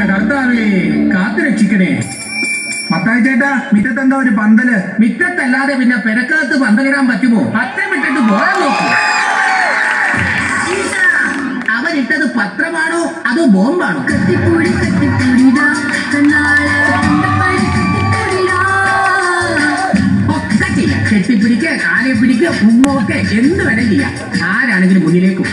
എന്റെ കർത്താവേ കാത്തു രക്ഷിക്കണേ മത്തായി ചേട്ടാ മിറ്റത്തെന്താ ഒരു പന്തല് മിറ്റത്തല്ലാതെ പിന്നെ പെരക്കകത്ത് പന്തലിടാൻ പറ്റുമോ പത്രം ഇട്ടിട്ട് പോയാൽ നോക്കൂ അവരിട്ടത് പത്രമാണോ അതോ ബോംബാണോ കത്തിപ്പൂടി കത്തിപ്പൂടിടാ കണ്ണാളെ കണ്ടപ്പാടി കത്തിപ്പൂടിടാ ഒക്കെ ചെയ്യാം കെട്ടിപ്പിടിക്കുക കാലെ പിടിക്കുക ഉമ്മൊക്കെ എന്ത് വേണേലും ചെയ്യാം ആരാണെങ്കിലും മുന്നിലേക്കും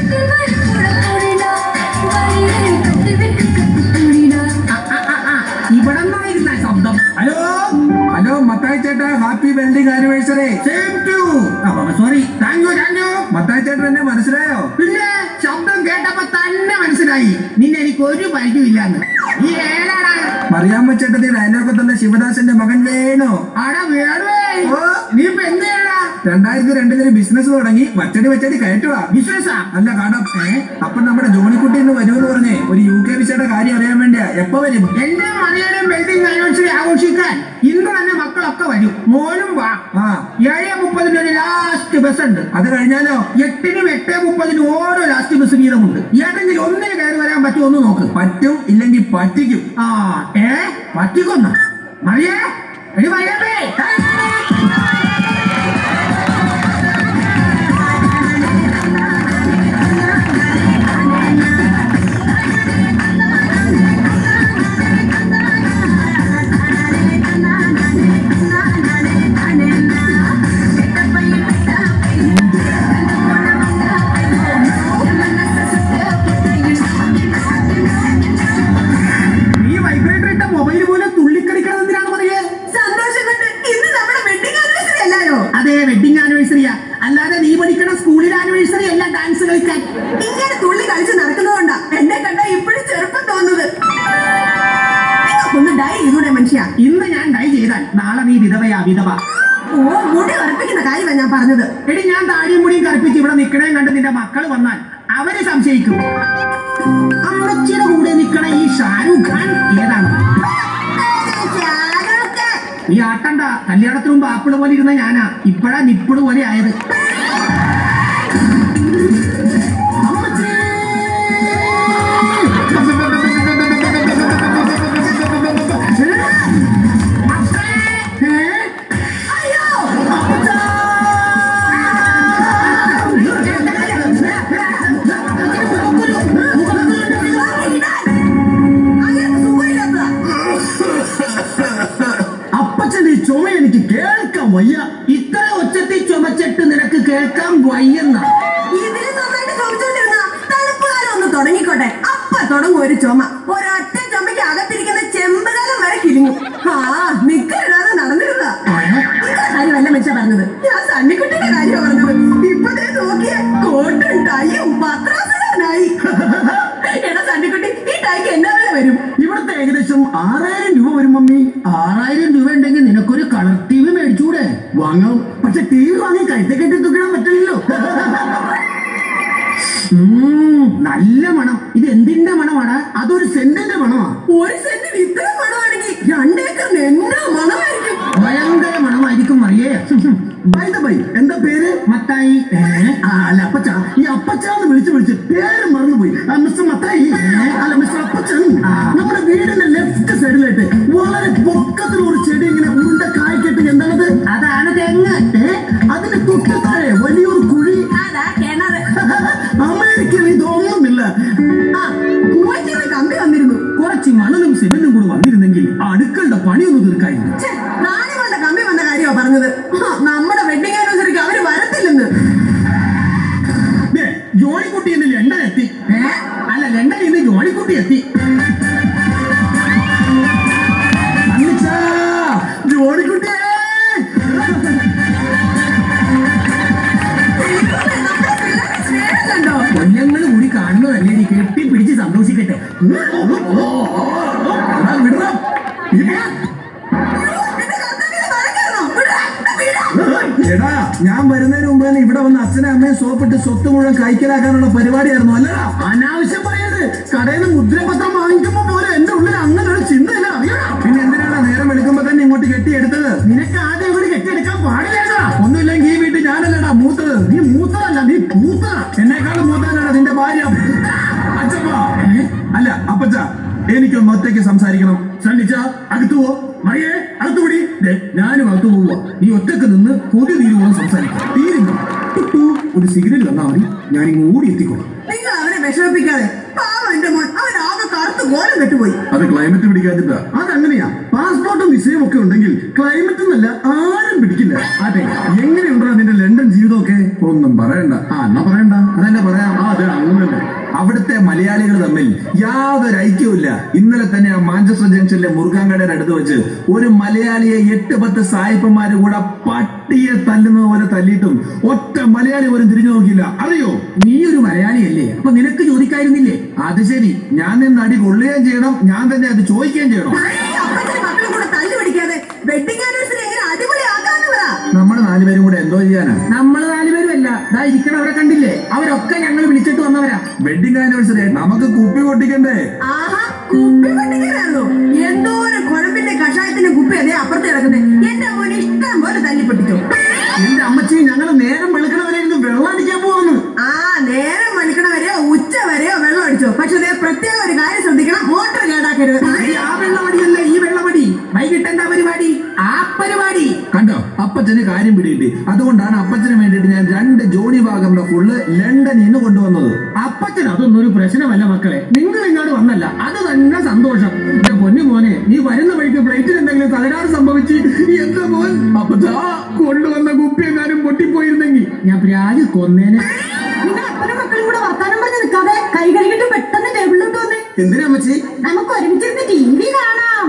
ഇവിടെ നിന്നായിരുന്ന ശബ്ദം ഹലോ ഹലോ മത്തായി ചേട്ടാ happy welding anniversary same to sorry thank you thank you Mathai ചേട്ടൻ എന്നെ മനസ്സിലായോ പിന്നെ ശബ്ദം കേട്ടപ്പോ തന്നെ മനസ്സിലായി നിന്നെ എനിക്ക് ഒരു പരിചയമില്ലാന്ന് നീ ഏതാണ് മറിയാമ്മ ചേട്ടത്തി ഡയലോഗത്തുള്ള ശിവദാസന്റെ മകൻ വേണോ ആടാ വേണേ ഓ. നീ ഇപ്പൊ എന്ത് ചെയ്യടാ രണ്ടായിരത്തി രണ്ടിലൊരു ബിസിനസ് തുടങ്ങി വച്ചടി വച്ചടി കയറ്റുക ബിസിനസ്സാ അല്ല കടം അപ്പൊ നമ്മുടെ ജോണിക്കുട്ടി ഇന്ന് വരുമെന്ന് പറഞ്ഞേ ഒരു യു കെ വിസയുടെ കാര്യം അറിയാൻ വേണ്ടിയാ എപ്പോ വരും എന്റെ മറിയുടെയും വെൽഡിംഗ് ആനിവേഴ്സറി ആഘോഷിക്കാൻ ഇന്ന് തന്നെ മക്കളൊക്കെ വരും മോനും വാ ആ ഏഴ് മുപ്പതിന് ഒരു ലാസ്റ്റ് ബസ് ഉണ്ട് അത് കഴിഞ്ഞാലോ എട്ടിനും എട്ട് മുപ്പതിനും ഓരോ ലാസ്റ്റ് ബസ് വീതമുണ്ട് ഏതെങ്കിലും ഒന്നിന് കയറി വരാൻ പറ്റുമോ ഒന്ന് നോക്ക് പറ്റും ഇല്ലെങ്കിൽ പറ്റിക്കും ആ ഏ പറ്റിക്കൊന്ന മറിയേ എടി മറിയേ നീ വൈബ്രേറ്റർ ഇട്ട മൊബൈൽ പോലെ തുള്ളിക്കളിക്കണം എന്തിനാണ് പറയേ സന്തോഷം കൊണ്ട് ഇന്ന് നമ്മുടെ വെഡിങ് ആനിവേഴ്സറി അല്ലായോ അതെ വെഡിങ് ആനിവേഴ്സറിയാ അല്ലാതെ നീ പഠിക്കണ സ്കൂളിൽ ആനിവേഴ്സറി അല്ല ഡാൻസ് കളിക്കാൻ ഇങ്ങനെ തുള്ളി കളിച്ച് നടക്കുന്നതുകൊണ്ടാ എന്നെ കണ്ട ഇപ്പോഴും ചെറുപ്പം തോന്നുന്നത് ഒന്ന് ഡൈ ചെയ്തൂടെ മനുഷ്യ ഇന്ന് ഞാൻ ഡൈ ചെയ്താൽ നാളെ നീ വിധവയാ വിധവ ഓ മുടി കറുപ്പിക്കുന്ന കാര്യമാണ് ഞാൻ പറഞ്ഞത് എടി ഞാൻ താടിയും മുടിയും കറുപ്പിച്ച് ഇവിടെ നിക്കണേ കണ്ട് നിന്റെ മക്കൾ വന്നാൽ അവര് സംശയിക്കും അമ്മച്ചിയുടെ കൂടെ നിക്കണ ഈ ഷാരൂഖ് ഖാൻ ഏതാണ് നീ ആട്ടണ്ട കല്യാണത്തിന് മുമ്പ് ആപ്പിള് പോലെ ഇരുന്ന ഞാനാ ഇപ്പഴാ നിപ്പിള് പോലെ ആയത് അമ്മച്ചി! ഏ? അയ്യോ അപ്പച്ചാ! അങ്ങനെ സുഖമില്ലാത്തതാ അപ്പച്ചന്റെ ഈ ചുമ എനിക്ക് കേൾക്കാൻ വയ്യ ഇത്ര ഒച്ചത്തിൽ ചുമച്ചിട്ട് നിനക്ക് കേൾക്കാൻ വയ്യെന്ന ഇതിന് നന്നായിട്ട് ചുമച്ചോണ്ടിരുന്ന തണുപ്പ് കാലം ഒന്ന് തുടങ്ങിക്കോട്ടെ അപ്പ തുടങ്ങും ഒരു ചുമ ഒരൊറ്റ ചുമയ്ക്ക് അകത്തിരിക്കുന്ന ചെമ്പകാലം വരെ കിരിങ്ങും ആ നിക്കലിടാതെ നടന്നിരുന്ന കാര്യമല്ല മനുഷ്യ പറഞ്ഞത് ഞാൻ സണ്ണിക്കുട്ടിയുടെ കാര്യമാണ് പറഞ്ഞത് ഇപ്പൊ ദേ നോക്കിയേ കോട്ടും ടൈയും പത്രാസനായി എടാ സണ്ണിക്കുട്ടി ഈ ടൈക്ക് എന്നാ വില വരും ഇവിടുത്തെ ഏകദേശം ആറായിരം രൂപ വരും മമ്മി ആറായിരം രൂപ ഉണ്ടെങ്കിൽ നിനക്കൊരു കളർ ടി വി മേടിച്ചൂടെ വാങ്ങാം പക്ഷെ ടി വി വാങ്ങി കഴുത്തെ കെട്ടി തൂക്കിടാൻ പറ്റില്ലല്ലോ ഉം, നല്ല മണം ഇത് എന്തിന്റെ മണമാണ് അതൊരു സെന്റിന്റെ മണമാ ഒരു സെന്റിന് ഇത്ര മണമാണെങ്കിൽ രണ്ടേക്കറിന് എന്നാ മണമായിരിക്കും ഭയങ്കര മണമായിരിക്കും അറിയേ ബൈ ദ ബൈ എന്താ പേര് മത്തായി ഏ? ആ, അല്ല അപ്പച്ച ഈ അപ്പച്ചാന്ന് വിളിച്ച് വിളിച്ച് പേര് മറന്നുപോയി ആ, മിസ്റ്റർ മത്തായി അല്ല മിസ്റ്റർ അപ്പച്ചൻ നമ്മുടെ വീടിന്റെ ലെഫ്റ്റ് സൈഡിലായിട്ട് വളരെ പൊക്കത്തിൽ ഒരു ചെടി ഇങ്ങനെ ഉരുണ്ട കായ്ക്കട്ട് എന്താണത് അതാണ് തെങ്ങ് ഏ അതിന് തൊട്ട് താഴെ വലിയൊരു കുഴി അതാ കിണറ് അമേരിക്കയിൽ ഇതൊന്നുമില്ല ആ കുവൈറ്റിൽ കമ്പി വന്നിരുന്നു കുറച്ച് മണലും സിമെന്റും കൂടി വന്നിരുന്നെങ്കിൽ ആ അടുക്കളുടെ പണിയൊന്ന് തീർക്കായിരുന്നു ഛെ, നാലുകളുടെ കമ്പി വന്ന കാര്യമാ പറഞ്ഞത് ഹ, നമ്മുടെ വെഡിങ് ആനിവേഴ്സറിക്ക് അവര് വരത്തില്ലെന്ന് ദേ, ജോണിക്കുട്ടി ഇന്ന് ലണ്ടൻ എത്തി ഏ? അല്ല ലണ്ടനിൽ നിന്ന് ജോണിക്കുട്ടി എത്തി അന്നിച്ചാ, ജോണിക്കുട്ടിയേ ദൈവമേ, നമ്മുടെ പിള്ളേരുടെ സ്നേഹം കണ്ടോ കൊല്ലങ്ങൾ കൂടി കാണുന്നതല്ലേ നീ കെട്ടി പിടിച്ച് സന്തോഷിക്കട്ടെ എടാ, വിടടാ. അയ്യോ, നിന്റെ കർത്തവ്യം വഴക്കായിരുന്നോ? വിടാ, വിടാ. എടാ ഞാൻ വരുന്നതിന് മുമ്പ് തന്നെ ഇവിടെ വന്ന് അച്ഛനെ അമ്മയും സോപ്പിട്ട് സ്വത്ത് മുഴുവൻ കൈക്കലാക്കാനുള്ള പരിപാടിയായിരുന്നു അല്ലടാ അനാവശ്യം പറയരുത് കടയിൽ നിന്ന് മുദ്രപത്രം വാങ്ങിക്കുമ്പോ പോലെ എന്റെ ഉള്ളിൽ അങ്ങനെ ഒരു ചിന്തയില്ല അറിയണം പിന്നെ എന്തിനാണ് നേരം എടുക്കുമ്പോ തന്നെ ഇങ്ങോട്ട് കെട്ടിയെടുത്തത് നിനക്ക് ആദ്യം ഇവിടെ കെട്ടിയെടുക്കാൻ പാടില്ലേടാ ഒന്നുമില്ലെങ്കിൽ ഈ വീട്ടിൽ ഞാനല്ലടാ മൂത്തത് നീ മൂത്തതല്ല നീ പൂത്തതാ എന്നെക്കാളും മൂത്തവനാണ് നിന്റെ ഭാര്യ അച്ഛപ്പ അല്ല അപ്പച്ച എനിക്കൊന്ന് ഒറ്റയ്ക്ക് സംസാരിക്കണം സണ്ണിച്ച അകത്തു പോ മറിയേ അകത്തുകൂടി ഞാനും അകത്തു പോവുക നീ ഒറ്റക്ക് നിന്ന് കൊതി തീരുവോളം സംസാരിക്കാം തീരുന്നു ടുട്ടു, ഒരു സിഗരറ്റ് തന്നാ മതി ഞാൻ ഇങ്ങ് ഓടി എത്തിക്കോളാം നിങ്ങൾ അവനെ വിഷമിപ്പിക്കാതെ പാവം എന്റെ മോൻ അവൻ ആകെ കറുത്ത് കോലം കെട്ടുപോയി അത് ക്ലൈമറ്റ് പിടിക്കാതിട്ടാ അതങ്ങനെയാ പാസ്പോർട്ടും വിസയും ഒക്കെ ഉണ്ടെങ്കിൽ ക്ലൈമറ്റ് എന്നല്ല ആരും പിടിക്കില്ല അതെ എങ്ങനെയുണ്ടോ നിന്റെ ലണ്ടൻ ജീവിതമൊക്കെ ഒന്നും പറയണ്ട ആ എന്നാ പറയണ്ട അതെന്നെ പറയാം ആ അതെ അങ്ങനെ തന്നെ അവിടുത്തെ മലയാളികൾ തമ്മിൽ യാതൊരു ഐക്യവുമില്ല ഇന്നലെ തന്നെ ആ മാഞ്ചസ്റ്റർ ജംഗ്ഷനിലെ മുറുകാങ്കടയുടെ അടുത്ത് വെച്ച് ഒരു മലയാളിയെ എട്ട് പത്ത് സായിപ്പന്മാര് കൂടെ പട്ടിയെ തല്ലുന്നത് പോലെ തല്ലിയിട്ടും ഒറ്റ മലയാളി പോലും തിരിഞ്ഞു നോക്കിയില്ല അറിയോ നീ ഒരു മലയാളിയല്ലേ അപ്പൊ നിനക്ക് ചോദിക്കായിരുന്നില്ലേ അത് ശരി ഞാൻ നിന്ന് അടി കൊള്ളുകയും ചെയ്യണം ഞാൻ തന്നെ അത് ചോദിക്കുകയും ചെയ്യണം ഈ അപ്പച്ചനും മക്കളും കൂടെ തല്ലു പിടിക്കാതെ വെഡിങ് ആനിവേഴ്സറി എങ്ങനെ അടിപൊളിയാക്കാന്ന് പറ നമ്മള് നാലുപേരും കൂടെ എന്തോ ചെയ്യാനാ നമ്മള് നാലുപേരും അല്ല ദാ ഇരിക്കണവരെ കണ്ടില്ലേ അവരൊക്കെ ഞങ്ങൾ വിളിച്ചിട്ട് വന്നവരാ വെഡിങ് ആനിവേഴ്സറി നമുക്ക് കുപ്പി പൊട്ടിക്കണ്ടേ ആഹാ കുപ്പി പൊട്ടിക്കാനാണോ എന്തോരം കുഴമ്പിന്റെ കഷായത്തിന്റെ കുപ്പി അതേ അപ്പുറത്ത് കിടക്കുന്നത് എന്റെ മോൻ ഇഷ്ടം പോലെ തല്ലി പൊട്ടിച്ചു എന്റെ അമ്മച്ചി ഞങ്ങൾ നേരം വെളുക്കണവരെ ഇരുന്ന് വെള്ളം അടിക്കാൻ പോവാന്ന് ആ നേരം മണിക്കണ വരെയോ ഉച്ച വരെയോ വെള്ളം അടിച്ചോ പക്ഷെ ദേ പ്രത്യേക ഒരു കാര്യം ശ്രദ്ധിക്കണം മോട്ടർ കേടാക്കരുത് ഈ ആ വെള്ളമടിയല്ല ഈ വെള്ളമടി വൈകിട്ട് എന്താ പരിപാടി ആ പരിപാടി കണ്ടോ അപ്പച്ചന് കാര്യം പിടികിട്ടി അതുകൊണ്ടാണ് അപ്പച്ചന് വേണ്ടിയിട്ട് ഞാൻ രണ്ട് ജോണി വാഗറിന്റെ ഫുള്ള് ലണ്ടനിൽ നിന്ന് കൊണ്ടുവന്നത് അപ്പച്ചൻ അതൊന്നും ഒരു പ്രശ്നമല്ല മക്കളെ നിങ്ങൾ ഇങ്ങോട്ട് വന്നല്ല അത് തന്നെ സന്തോഷം എന്റെ പൊന്നു മോനെ നീ വരുന്ന വഴിക്ക് ഫ്ലൈറ്റിൽ എന്തെങ്കിലും തകരാറ് സംഭവിച്ച് എന്താ മോൻ അപ്പച്ചാ കൊണ്ടുവന്ന കുപ്പി എങ്ങാനും പൊട്ടിപ്പോയിരുന്നെങ്കിൽ ഞാൻ പ്രാജ് കൊന്നേനെ നിങ്ങൾ അപ്പനും മക്കളും കൂടെ വർത്താനം പറഞ്ഞ് നിൽക്കാതെ കൈ കഴുകിട്ട് പെട്ടെന്ന് ടേബിളിലോട്ട് വന്നേ എന്തിനാ അമ്മച്ചി നമുക്ക് ഒരുമിച്ചിരുന്ന് ടി വി കാണാം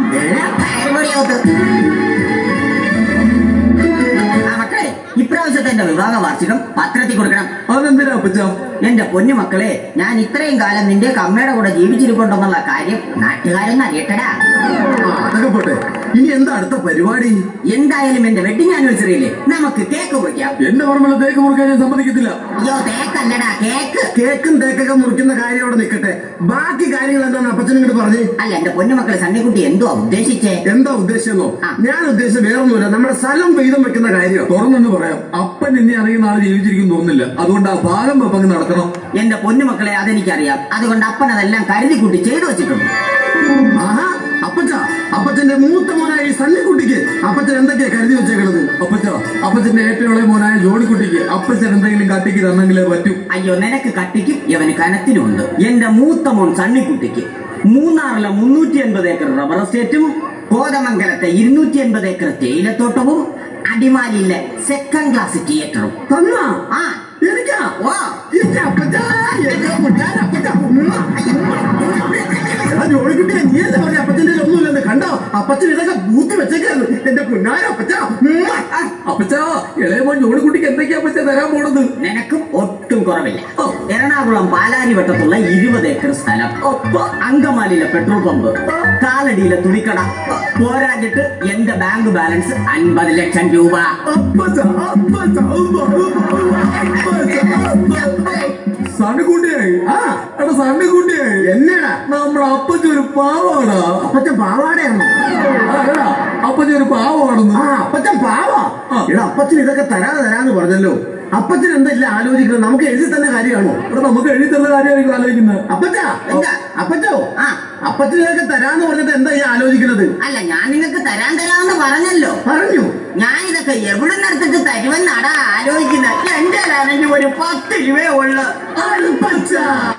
ആ മക്കളെ ഇപ്രാവശ്യത്തെ എന്റെ വിവാഹ വാർഷികം പത്രത്തിൽ കൊടുക്കണം അതെന്തിനാ അപ്പച്ചാ എന്റെ പൊന്നു മക്കളെ ഞാൻ ഇത്രയും കാലം നിന്റെ അമ്മയുടെ കൂടെ ജീവിച്ചിരിപ്പുണ്ടെന്നുള്ള കാര്യം നാട്ടുകാരൊന്നും അറിയട്ടടാ ആ, അതൊക്കെ പോട്ടെ ഇനി എന്താ അടുത്ത പരിപാടി എന്തായാലും എന്റെ വെഡിങ് ആനിവേഴ്സറിയിലെ നമുക്ക് കേക്ക് മുറിക്കാം എന്റെ പറമ്പിലെ തേക്ക് മുറിക്കാൻ ഞാൻ സമ്മതിക്കത്തില്ല അയ്യോ തേക്കല്ലടാ കേക്ക് കേക്കും തേക്കൊക്കെ മുറിക്കുന്ന കാര്യം അവിടെ നിൽക്കട്ടെ ബാക്കി കാര്യങ്ങൾ എന്താണ് അപ്പച്ചനും ഇങ്ങോട്ട് പറഞ്ഞേ അല്ല എന്റെ പൊന്നു മക്കളെ സണ്ണിക്കുട്ടി എന്തോ ഉദ്ദേശിച്ചേ എന്താ ഉദ്ദേശിച്ചെന്നോ ആ. ഞാൻ ഉദ്ദേശിച്ചത് വേറൊന്നുമില്ല നമ്മുടെ സ്ഥലം വീതം വെക്കുന്ന കാര്യം തുറന്നെന്ന് പറയാം അപ്പൻ ഇനി അറിയുന്ന ആള് ജീവിച്ചിരിക്കും തോന്നുന്നില്ല അതുകൊണ്ട് ആ ഭാഗം വെപ്പങ്ങ് നടത്തണം എന്റെ പൊന്നു മക്കളെ അതെനിക്കറിയാം അതുകൊണ്ട് അപ്പൻ അതെല്ലാം കരുതി കൂട്ടി ചെയ്തു വെച്ചിട്ടുണ്ട് ആഹാ അപ്പച്ച അപ്പച്ചന്റെ മൂത്ത മോനായ ഈ സണ്ണിക്കുട്ടിക്ക് അപ്പച്ചൻ എന്തൊക്കെയാ കരുതി വെച്ചേക്കണത് അപ്പച്ച അപ്പച്ചന്റെ ഏറ്റവും ഇളയ മോനായ ജോണിക്കുട്ടിക്ക് അപ്പച്ചൻ എന്തെങ്കിലും കാട്ടിക്ക് തന്നെങ്കിലേ പറ്റൂ അയ്യോ നിനക്ക് കട്ടിക്കും ഇവന് കനത്തിനുമുണ്ട് എന്റെ മൂത്ത മോൻ സണ്ണിക്കുട്ടിക്ക് മൂന്നാറിലെ മുന്നൂറ്റി അൻപത് ഏക്കർ റബ്ബർ എസ്റ്റേറ്റും കോതമംഗലത്തെ ഇരുന്നൂറ്റി അൻപത് ഏക്കർ തേയിലത്തോട്ടവും അടിമാലിയിലെ സെക്കൻഡ് ക്ലാസ് തിയേറ്ററും തന്നാ ആ എനിക്കാ ഓ എന്റെ അപ്പച്ചാ, എന്റെ പൊന്നാര അപ്പച്ചാ. ഉമ്മ. എടാ ജോണിക്കുട്ടിയെ, നീ എന്താ പറഞ്ഞ അപ്പച്ചന്റെ കയ്യിൽ ഒന്നുമില്ലെന്ന് കണ്ടോ അപ്പച്ചൻ ഇതൊക്കെ പൂത്തി വെച്ചേക്കാണ് എന്റെ പൊന്നാര അപ്പച്ചാ ഉമ്മ. ആ, അപ്പച്ചാ ഇളയ മോൻ ജോണിക്കുട്ടിക്ക് എന്തൊക്കെയാ അപ്പച്ച തരാൻ പോണത് നിനക്കും ഒട്ടും കുറവില്ല എറണാകുളം പാലാരിവട്ടത്തുള്ള ഇരുപത് ഏക്കർ സ്ഥലം അങ്കമാലിയിലെ പെട്രോൾ പമ്പ് കാലടിയിലെ തുണിക്കട പോരാഞ്ഞിട്ട് എന്റെ ബാങ്ക് ബാലൻസ് അൻപത് ലക്ഷം രൂപ അപ്പച്ചാ, അപ്പച്ചാ, ഉമ്മ, ഉമ്മ, അപ്പച്ചാ, അപ്പച്ചാ. സണ്ണുകുട്ടിയായി ആ എടാ സണ്ണുകുട്ടിയായി എന്നാടാ നമ്മുടെ അപ്പച്ച ഒരു പാവാടാ അപ്പച്ചൻ പാവാടയാണോ അല്ലടാ അപ്പച്ചൻ ഒരു പാവാണെന്ന് ആ അപ്പച്ചൻ പാവാ എടാ അപ്പച്ചൻ ഇതൊക്കെ തരാതെ തരാന്ന് പറഞ്ഞല്ലോ അപ്പച്ചൻ എന്തല്ല ആലോചിക്കുന്നത് നമുക്ക് എഴുതി തന്നെ കാര്യമാണോ ഇവിടെ നമുക്ക് എഴുതി തന്ന കാര്യമായിരിക്കും ആലോചിക്കുന്നത് അപ്പച്ച എന്താ? അപ്പച്ചോ ആ അപ്പച്ചൻ ഇതൊക്കെ തരാന്ന് പറഞ്ഞിട്ട് എന്താ ഈ ആലോചിക്കുന്നത് അല്ല ഞാൻ നിങ്ങൾക്ക് തരാൻ തരാമെന്ന് പറഞ്ഞല്ലോ പറഞ്ഞു ഞാൻ ഇതൊക്കെ എവിടെ നിന്നെടുത്തിട്ട് തരുമെന്നാടാ ആലോചിക്കുന്നത് എന്റെ ആണെങ്കിൽ ഒരു പത്ത് രൂപയേ ഉള്ളു അപ്പച്ചാ